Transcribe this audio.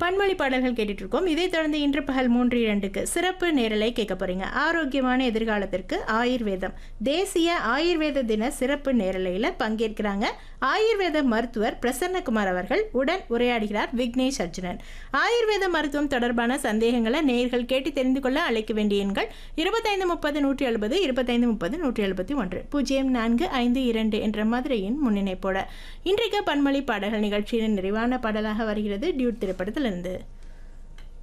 பன்மொழி பாடல்கள் கேட்டுட்டு இருக்கோம் இதைத் தொடர்ந்து இன்று பகல் மூன்று இரண்டுக்கு சிறப்பு நேரலை கேட்க போறீங்க ஆரோக்கியமான எதிர்காலத்திற்கு ஆயுர்வேதம் தேசிய ஆயுர்வேத தின சிறப்பு நேரலையில் பங்கேற்கிறாங்க ஆயுர்வேத மருத்துவர் பிரசன்னகுமார் அவர்கள் உடன் உரையாடுகிறார் விக்னேஷ் அர்ஜுனன் ஆயுர்வேத மருத்துவம் தொடர்பான சந்தேகங்களை நேயர்கள் கேட்டு தெரிந்து கொள்ள அழைக்க வேண்டிய எண்கள் இருபத்தைந்து முப்பது நூற்றி எழுபது இருபத்தைந்து முப்பது நூற்றி எழுபத்தி ஒன்று பூஜ்ஜியம் நான்கு ஐந்து இரண்டு என்ற மதுரையின் முன்னிணைப்போட இன்றைக்கு பன்மொழி பாடல்கள் நிகழ்ச்சியின் நிறைவான பாடலாக வருகிறது டியூட் திரைப்படத்திலிருந்து